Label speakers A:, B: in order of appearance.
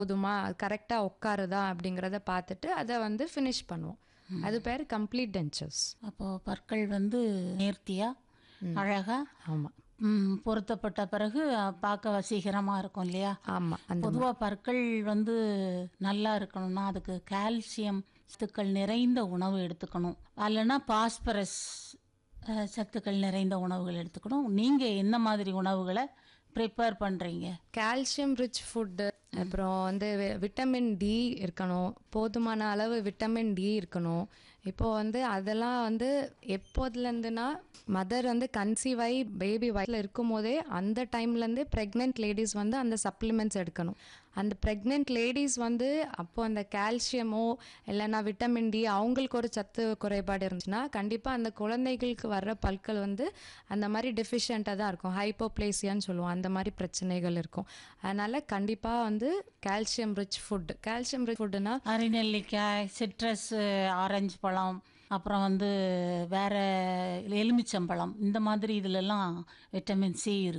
A: போதுமா கரெக்டாக உட்காருதா அப்படிங்கிறத பார்த்துட்டு அதை வந்து ஃபினிஷ் பண்ணுவோம் அது பேர் கம்ப்ளீட் டென்ச்சர்ஸ்
B: அப்போ பற்கள் வந்து நேர்த்தியா அழகா
A: ஆமாம்
B: ம், பொருத்தப்பட்ட பிறகு அஹ், பார்க்க வசீகரமா இருக்கும் இல்லையா
A: ஆமாம் அந்த
B: பொதுவாக பற்கள் வந்து நல்லா இருக்கணும்னா அதுக்கு கால்சியம் சத்துக்கள் நிறைந்த உணவு எடுத்துக்கணும் இல்லைன்னா பாஸ்பரஸ் அஹ், சத்துக்கள் நிறைந்த உணவுகள் எடுத்துக்கணும் நீங்கள் என்ன மாதிரி உணவுகளை ப்ரிப்பேர் பண்ணுறீங்க
A: கால்சியம் ரிச் ஃபுட்டு அப்புறம் வந்து வி- விட்டமின் டி இருக்கணும் போதுமான அளவு விட்டமின் டி இருக்கணும் இப்போ வந்து அதெல்லாம் வந்து எப்போதுலேருந்துனா மதர் வந்து கன்சீவ் ஆகி பேபி வயசில் இருக்கும் போதே அந்த டைம்லேருந்தே ப்ரெக்னென்ட் லேடிஸ் வந்து அந்த சப்ளிமெண்ட்ஸ் எடுக்கணும் அந்த ப்ரெக்னென்ட் லேடிஸ் வந்து அப்போ அந்த கால்சியமோ இல்லைன்னா விட்டமின் டி அவங்களுக்கு ஒரு சத்து குறைபாடு இருந்துச்சுன்னா கண்டிப்பாக அந்த குழந்தைகளுக்கு வர்ற பற்கள் வந்து அந்த மாதிரி டெஃபிஷியண்ட்டாக தான் இருக்கும் ஹைப்போப்ளேசியான்னு சொல்லுவோம் அந்த மாதிரி பிரச்சனைகள் இருக்கும் அதனால் கண்டிப்பாக வந்து calcium rich food calcium rich ஃபுட்டுனா
B: அரிநெல்லிக்காய் சிட்ரஸ் ஆரஞ்சு பழம் அப்புறம் வந்து வேற எலுமிச்சம்பழம் இந்த மாதிரி இதுலலாம் விட்டமின் சி இருக்கு